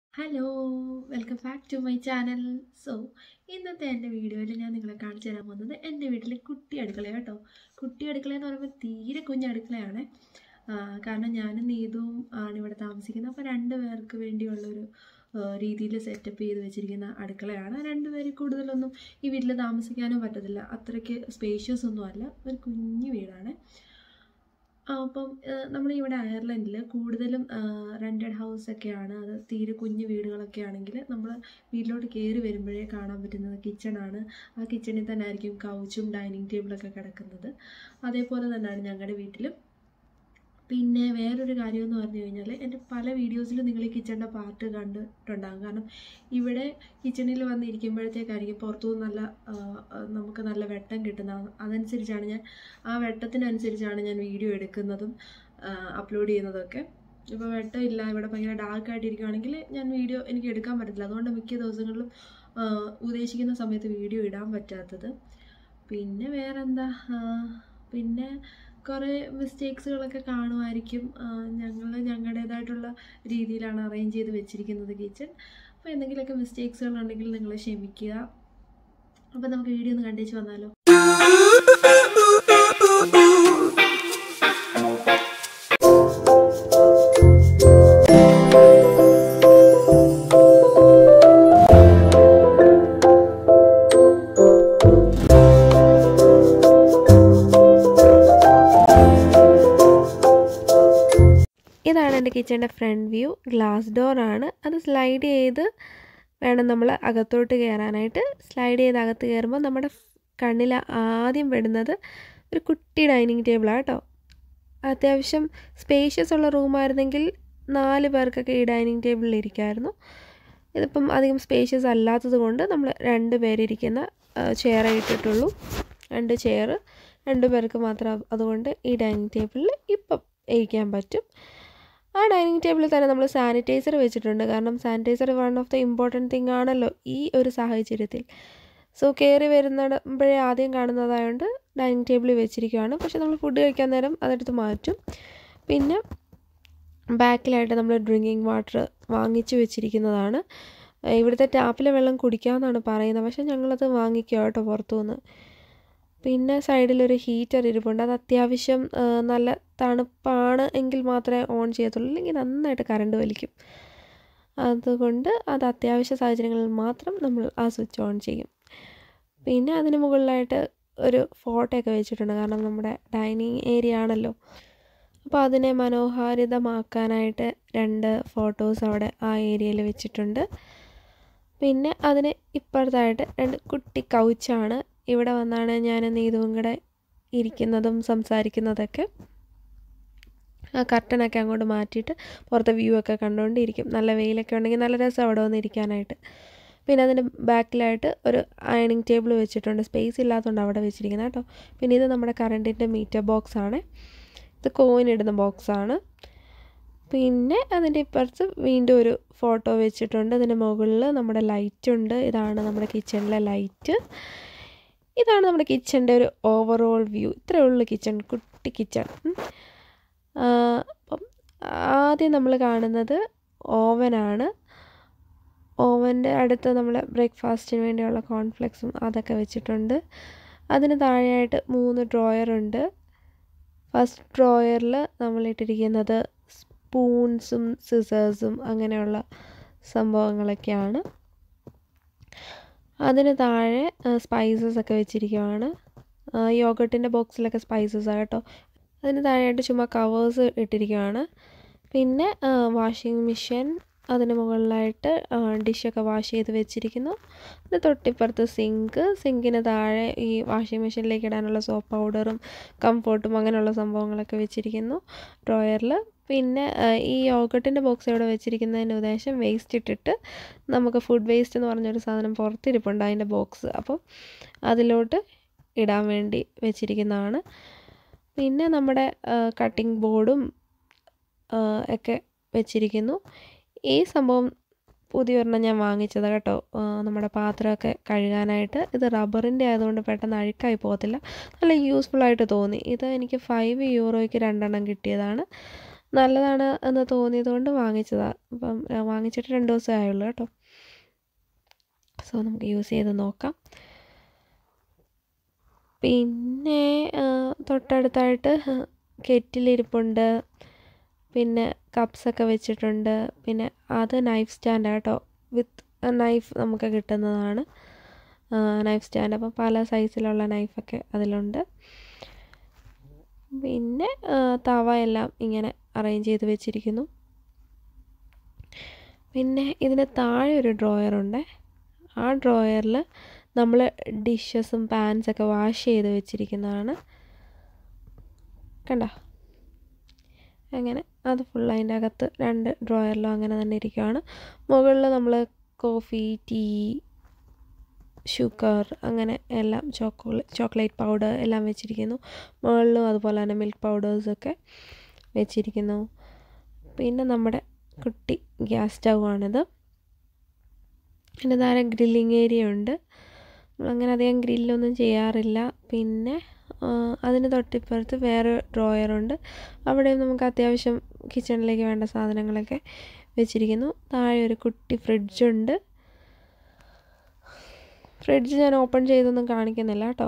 hello welcome back to my channel so ഇന്നത്തെ എൻ്റെ വീഡിയോയിൽ ഞാൻ നിങ്ങളെ കാണിച്ചു തരാൻ പോകുന്നത് എൻ്റെ വീട്ടിലെ കുട്ടി അടുക്കള കേട്ടോ കുട്ടി അടുക്കള എന്ന് പറയുമ്പോൾ തീരെ കുഞ്ഞ് അടുക്കളയാണ് ആ, കാരണം ഞാനും നീതുവും ആണ് ഇവിടെ താമസിക്കുന്നത് അപ്പോൾ രണ്ട് പേർക്ക് വേണ്ടിയുള്ളൊരു രീതിയിൽ സെറ്റപ്പ് ചെയ്ത് വെച്ചിരിക്കുന്ന അടുക്കളയാണ് രണ്ട് പേര് കൂടുതലൊന്നും ഈ വീട്ടിൽ താമസിക്കാനും പറ്റത്തില്ല അത്രയ്ക്ക് സ്പേഷ്യസ് ഒന്നും അല്ല ഒരു കുഞ്ഞു വീടാണ് ആ, അപ്പം നമ്മൾ ഇവിടെ അയർലൻഡിൽ കൂടുതലും റെൻറ്റഡ് ഹൗസ് ഒക്കെയാണ് അത് തീരെ കുഞ്ഞു വീടുകളൊക്കെ ആണെങ്കിൽ നമ്മൾ വീട്ടിലോട്ട് കയറി വരുമ്പോഴേ കാണാൻ പറ്റുന്നത് കിച്ചണാണ് ആ കിച്ചണിൽ തന്നെ ആയിരിക്കും കൗച്ചും ഡൈനിങ് ടേബിളൊക്കെ കിടക്കുന്നത് അതേപോലെ തന്നെയാണ് ഞങ്ങളുടെ വീട്ടിലും പിന്നെ വേറൊരു കാര്യം എന്ന് പറഞ്ഞു കഴിഞ്ഞാൽ എൻ്റെ പല വീഡിയോസിലും നിങ്ങൾ ഈ കിച്ചണിൻ്റെ പാർട്ട് കണ്ടിട്ടുണ്ടാകും കാരണം ഇവിടെ കിച്ചണിൽ വന്നിരിക്കുമ്പോഴത്തേക്കായിരിക്കും പുറത്തുനിന്ന് നല്ല ആ, ആ, നമുക്ക് നല്ല വെട്ടം കിട്ടുന്നത് അതനുസരിച്ചാണ് ഞാൻ ആ വെട്ടത്തിനനുസരിച്ചാണ് ഞാൻ വീഡിയോ എടുക്കുന്നതും അപ്ലോഡ് ചെയ്യുന്നതൊക്കെ ഇപ്പോൾ വെട്ടമില്ല ഇവിടെ ഭയങ്കര ഡാർക്കായിട്ടിരിക്കുകയാണെങ്കിൽ ഞാൻ വീഡിയോ എനിക്ക് എടുക്കാൻ പറ്റത്തില്ല അതുകൊണ്ട് മിക്ക ദിവസങ്ങളിലും ആ, ഉദ്ദേശിക്കുന്ന സമയത്ത് വീഡിയോ ഇടാൻ പറ്റാത്തത് പിന്നെ വേറെന്താ ആ, പിന്നെ കുറേ മിസ്റ്റേക്സുകളൊക്കെ കാണുമായിരിക്കും ഞങ്ങൾ ഞങ്ങളുടേതായിട്ടുള്ള രീതിയിലാണ് അറേഞ്ച് ചെയ്ത് വെച്ചിരിക്കുന്നത് കിച്ചൺ അപ്പോൾ എന്തെങ്കിലുമൊക്കെ മിസ്റ്റേക്സുകൾ ഉണ്ടെങ്കിൽ നിങ്ങൾ ക്ഷമിക്കുക അപ്പോൾ നമുക്ക് വീഡിയോ ഒന്ന് കണ്ടേച്ച് വന്നാലോ ഇതാണ് എൻ്റെ കിച്ചൻ്റെ ഫ്രണ്ട് വ്യൂ ഗ്ലാസ് ഡോറാണ് അത് സ്ലൈഡ് ചെയ്ത് വേണം നമ്മൾ അകത്തോട്ട് കയറാനായിട്ട് സ്ലൈഡ് ചെയ്ത് അകത്ത് കയറുമ്പോൾ നമ്മുടെ കണ്ണിൽ ആദ്യം പെടുന്നത് ഒരു കുട്ടി ഡൈനിങ് ടേബിളാണ് കേട്ടോ അത്യാവശ്യം സ്പേഷ്യസ് ഉള്ള റൂമായിരുന്നെങ്കിൽ നാല് പേർക്കൊക്കെ ഈ ഡൈനിങ് ടേബിളിൽ ഇരിക്കാമായിരുന്നു ഇതിപ്പം അധികം സ്പേഷ്യസ് അല്ലാത്തത് കൊണ്ട് നമ്മൾ രണ്ട് പേരിരിക്കുന്ന ചെയറേ ഇട്ടിട്ടുള്ളൂ രണ്ട് ചെയർ രണ്ട് പേർക്ക് മാത്രം അതുകൊണ്ട് ഈ ഡൈനിങ് ടേബിളിൽ ഇപ്പം ഇരിക്കാൻ പറ്റും ആ ഡൈനിങ് ടേബിളിൽ തന്നെ നമ്മൾ സാനിറ്റൈസർ വെച്ചിട്ടുണ്ട് കാരണം sanitiser one of the important thing ആണല്ലോ ഈ ഒരു സാഹചര്യത്തിൽ സോ കയറി വരുന്നിടമ്പോഴേ ആദ്യം കാണുന്നതായതുകൊണ്ട് ഡൈനിങ് ടേബിളിൽ വെച്ചിരിക്കുകയാണ് പക്ഷെ നമ്മൾ ഫുഡ് കഴിക്കാൻ നേരം അതെടുത്ത് മാറ്റും പിന്നെ ബാക്കിലായിട്ട് നമ്മൾ ഡ്രിങ്കിങ് വാട്ടർ വാങ്ങിച്ചു വെച്ചിരിക്കുന്നതാണ് ഇവിടുത്തെ ടാപ്പിലെ വെള്ളം കുടിക്കാമെന്നാണ് പറയുന്നത് പക്ഷേ ഞങ്ങളത് വാങ്ങിക്കുക കേട്ടോ പുറത്തുനിന്ന് പിന്നെ സൈഡിലൊരു ഹീറ്റർ ഇരിപ്പുണ്ട് അത് അത്യാവശ്യം ആ, നല്ല തണുപ്പാണ് എങ്കിൽ മാത്രമേ ഓൺ ചെയ്യത്തുള്ളൂ അല്ലെങ്കിൽ നന്നായിട്ട് കറണ്ട് വലിക്കും അതുകൊണ്ട് അത് അത്യാവശ്യ സാഹചര്യങ്ങളിൽ മാത്രം നമ്മൾ ആ സ്വിച്ച് ഓൺ ചെയ്യും പിന്നെ അതിന് മുകളിലായിട്ട് ഒരു ഫോട്ടോയൊക്കെ വെച്ചിട്ടുണ്ട് കാരണം നമ്മുടെ ഡൈനിങ് ഏരിയ ആണല്ലോ അപ്പോൾ അതിനെ മനോഹാരിതമാക്കാനായിട്ട് രണ്ട് ഫോട്ടോസ് അവിടെ ആ ഏരിയയിൽ വെച്ചിട്ടുണ്ട് പിന്നെ അതിന് ഇപ്പുറത്തായിട്ട് രണ്ട് കുട്ടി കൗച്ചാണ് ഇവിടെ വന്നാണ് ഞാൻ നീതുവും കൂടെ ഇരിക്കുന്നതും സംസാരിക്കുന്നതൊക്കെ ആ കർട്ടനൊക്കെ അങ്ങോട്ട് മാറ്റിയിട്ട് പുറത്തെ വ്യൂ ഒക്കെ കണ്ടുകൊണ്ടിരിക്കും നല്ല വെയിലൊക്കെ ഉണ്ടെങ്കിൽ നല്ല രസം അവിടെ വന്ന് ഇരിക്കാനായിട്ട് പിന്നെ അതിൻ്റെ ബാക്കിലായിട്ട് ഒരു അയണിങ് ടേബിൾ വെച്ചിട്ടുണ്ട് സ്പേസ് ഇല്ലാത്തതുകൊണ്ട് അവിടെ വെച്ചിരിക്കുന്നത് കേട്ടോ പിന്നെ ഇത് നമ്മുടെ കറണ്ടിൻ്റെ മീറ്റർ ബോക്സ് ആണ് ഇത് കോയിൻ ഇടുന്ന ബോക്സാണ് പിന്നെ അതിൻ്റെ ഇപ്പുറത്ത് വീണ്ടും ഒരു ഫോട്ടോ വെച്ചിട്ടുണ്ട് അതിൻ്റെ മുകളിൽ നമ്മുടെ ലൈറ്റ് ഉണ്ട് ഇതാണ് നമ്മുടെ കിച്ചണിലെ ലൈറ്റ് ഇതാണ് നമ്മുടെ കിച്ചൻ്റെ ഒരു ഓവറോൾ വ്യൂ ഇത്രയേ ഉള്ളൂ കിച്ചൺ കുട്ടി കിച്ചൺ അപ്പം ആദ്യം നമ്മൾ കാണുന്നത് ഓവനാണ് ഓവൻ്റെ അടുത്ത് നമ്മൾ ബ്രേക്ക്ഫാസ്റ്റിന് വേണ്ടിയുള്ള കോൺഫ്ലെക്സും അതൊക്കെ വെച്ചിട്ടുണ്ട് അതിന് താഴെയായിട്ട് മൂന്ന് ഡ്രോയർ ഉണ്ട് ഫസ്റ്റ് ഡ്രോയറിൽ നമ്മൾ ഇട്ടിരിക്കുന്നത് സ്പൂൺസും സിസേഴ്സും അങ്ങനെയുള്ള സംഭവങ്ങളൊക്കെയാണ് അതിന് താഴെ സ്പൈസസ് ഒക്കെ വെച്ചിരിക്കുകയാണ് യോഗട്ടിൻ്റെ ബോക്സിലൊക്കെ സ്പൈസസ് കേട്ടോ അതിന് താഴെയായിട്ട് ചുമ്മാ കവേഴ്സ് ഇട്ടിരിക്കുകയാണ് പിന്നെ വാഷിംഗ് മെഷീൻ അതിന് മുകളിലായിട്ട് ഡിഷൊക്കെ വാഷ് ചെയ്ത് വെച്ചിരിക്കുന്നു അതിന് തൊട്ടിപ്പുറത്ത് സിങ്ക് സിങ്കിന് താഴെ ഈ വാഷിംഗ് മെഷീനിലേക്ക് ഇടാനുള്ള സോപ്പ് പൗഡറും കംഫോർട്ടും അങ്ങനെയുള്ള സംഭവങ്ങളൊക്കെ വെച്ചിരിക്കുന്നു ഡ്രോയറിൽ പിന്നെ ആ, ഈ യോഗട്ടിൻ്റെ ബോക്സ് ഇവിടെ വെച്ചിരിക്കുന്നതിന് ഉദ്ദേശം വേസ്റ്റ് ഇട്ടിട്ട് നമുക്ക് ഫുഡ് വേസ്റ്റ് എന്ന് പറഞ്ഞൊരു സാധനം പുറത്തിരിപ്പുണ്ട് അതിൻ്റെ ബോക്സ് അപ്പോൾ അതിലോട്ട് ഇടാൻ വേണ്ടി വെച്ചിരിക്കുന്നതാണ് പിന്നെ നമ്മുടെ കട്ടിംഗ് ബോർഡും ഒക്കെ വെച്ചിരിക്കുന്നു ഈ സംഭവം പുതിയൊരെണ്ണം ഞാൻ വാങ്ങിച്ചത് കേട്ടോ ആ, നമ്മുടെ പാത്രമൊക്കെ കഴുകാനായിട്ട് ഇത് റബ്ബറിൻ്റെ ആയതുകൊണ്ട് പെട്ടെന്ന് അഴുക്കായി പോകത്തില്ല നല്ല യൂസ്ഫുൾ ആയിട്ട് തോന്നി ഇത് എനിക്ക് ഫൈവ് യൂറോയ്ക്ക് രണ്ടെണ്ണം കിട്ടിയതാണ് നല്ലതാണ് എന്ന് തോന്നിയത് കൊണ്ട് വാങ്ങിച്ചതാണ് അപ്പം ഞാൻ വാങ്ങിച്ചിട്ട് രണ്ട് ദിവസമേ ആയുള്ളൂ കേട്ടോ സോ നമുക്ക് യൂസ് ചെയ്ത് നോക്കാം പിന്നെ ആ, തൊട്ടടുത്തായിട്ട് കെറ്റിലിരിപ്പുണ്ട് പിന്നെ കപ്സൊക്കെ വെച്ചിട്ടുണ്ട് പിന്നെ അത് നൈഫ് സ്റ്റാൻഡ് കേട്ടോ വിത്ത് നൈഫ് നമുക്ക് കിട്ടുന്നതാണ് നൈഫ് സ്റ്റാൻഡ് അപ്പോൾ പല സൈസിലുള്ള നൈഫൊക്കെ അതിലുണ്ട് പിന്നെ ആ, തവ എല്ലാം ഇങ്ങനെ അറേഞ്ച് ചെയ്ത് വെച്ചിരിക്കുന്നു പിന്നെ ഇതിന് താഴെ ഒരു ഡ്രോയർ ഉണ്ട് ആ ഡ്രോയറിൽ നമ്മൾ ഡിഷസും പാൻസൊക്കെ വാഷ് ചെയ്ത് വെച്ചിരിക്കുന്നതാണ് കണ്ട അങ്ങനെ അത് ഫുൾ അതിൻ്റെ അകത്ത് രണ്ട് ഡ്രോയറിലും അങ്ങനെ തന്നെ ഇരിക്കുകയാണ് മുകളിൽ നമ്മൾ കോഫി ടീ ഷുഗർ അങ്ങനെ എല്ലാം ചോക്കോളേ ചോക്ലേറ്റ് പൗഡർ എല്ലാം വെച്ചിരിക്കുന്നു മുകളിലും അതുപോലെ തന്നെ മിൽക്ക് പൗഡേഴ്സൊക്കെ വെച്ചിരിക്കുന്നു പിന്നെ നമ്മുടെ കുട്ടി ഗ്യാസ് സ്റ്റൗ ആണിത് പിന്നെ താഴെ ഗ്രില്ലിങ് ഏരിയ ഉണ്ട് നമ്മളങ്ങനെ അധികം ഗ്രില്ലൊന്നും ചെയ്യാറില്ല പിന്നെ ആ, അതിന് തൊട്ടിപ്പുറത്ത് വേറെ ഡ്രോയറുണ്ട് അവിടെയും നമുക്ക് അത്യാവശ്യം കിച്ചണിലേക്ക് വേണ്ട സാധനങ്ങളൊക്കെ വെച്ചിരിക്കുന്നു താഴെ ഒരു കുട്ടി ഫ്രിഡ്ജുണ്ട് ഫ്രിഡ്ജ് ഞാൻ ഓപ്പൺ ചെയ്തൊന്നും കാണിക്കുന്നില്ല കേട്ടോ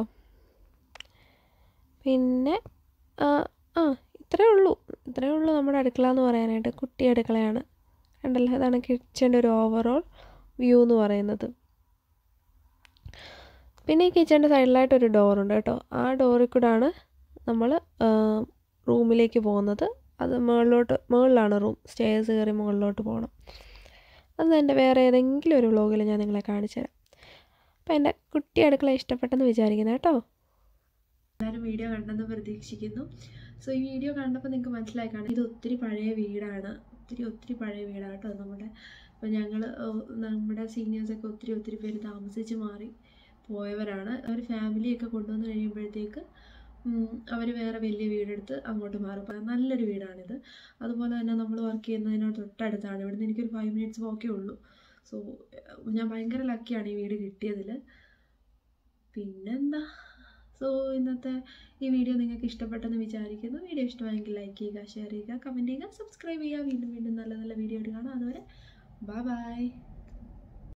പിന്നെ ആ ആ ഇത്രയേ ഉള്ളൂ ഇത്രയേ ഉള്ളൂ നമ്മുടെ അടുക്കള എന്ന് പറയാനായിട്ട് കുട്ടി അടുക്കളയാണ് കണ്ടല്ലോ അതാണ് കിച്ചൻ്റെ ഒരു ഓവറോൾ വ്യൂ എന്ന് പറയുന്നത് പിന്നെ ഈ കിച്ചൻ്റെ സൈഡിലായിട്ട് ഒരു ഡോറുണ്ട് കേട്ടോ ആ ഡോറിൽ കൂടാണ് നമ്മൾ റൂമിലേക്ക് പോകുന്നത് അത് മുകളിലോട്ട് മുകളിലാണ് റൂം സ്റ്റേഴ്സ് കയറി മുകളിലോട്ട് പോകണം അത് എൻ്റെ വേറെ ഏതെങ്കിലും ഒരു വ്ളോഗിൽ ഞാൻ നിങ്ങളെ കാണിച്ചു തരാം അപ്പോൾ എൻ്റെ കുട്ടി അടുക്കള ഇഷ്ടപ്പെട്ടെന്ന് വിചാരിക്കുന്നു കേട്ടോ എല്ലാവരും വീഡിയോ കണ്ടെന്ന് പ്രതീക്ഷിക്കുന്നു സോ ഈ വീഡിയോ കണ്ടപ്പോൾ നിങ്ങൾക്ക് മനസ്സിലായി കാണും ഇത് ഒത്തിരി പഴയ വീടാണ് ഒത്തിരി ഒത്തിരി പഴയ വീടാണ് കേട്ടോ നമ്മുടെ അപ്പോൾ ഞങ്ങൾ നമ്മുടെ സീനിയേഴ്സൊക്കെ ഒത്തിരി ഒത്തിരി പേര് താമസിച്ച് മാറി പോയവരാണ് അവർ ഫാമിലിയൊക്കെ കൊണ്ടുവന്ന് കഴിയുമ്പോഴത്തേക്ക് അവർ വേറെ വലിയ വീടെടുത്ത് അങ്ങോട്ട് മാറും അപ്പോൾ നല്ലൊരു വീടാണിത് അതുപോലെ തന്നെ നമ്മൾ വർക്ക് ചെയ്യുന്നതിനോട് തൊട്ടടുത്താണ് ഇവിടുന്ന് എനിക്കൊരു ഫൈവ് മിനിറ്റ്സ് വോക്കേ ഉള്ളൂ സോ ഞാൻ ഭയങ്കര ലക്കിയാണ് ഈ വീട് കിട്ടിയതിൽ പിന്നെന്താ സോ ഇന്നത്തെ ഈ വീഡിയോ നിങ്ങൾക്ക് ഇഷ്ടപ്പെട്ടെന്ന് വിചാരിക്കുന്നു വീഡിയോ ഇഷ്ടമായെങ്കിൽ ലൈക്ക് ചെയ്യുക ഷെയർ ചെയ്യുക കമൻറ്റ് ചെയ്യുക സബ്സ്ക്രൈബ് ചെയ്യുക വീണ്ടും വീണ്ടും നല്ല നല്ല വീഡിയോ ആയിട്ട് കാണാം അതുവരെ ബൈ ബൈ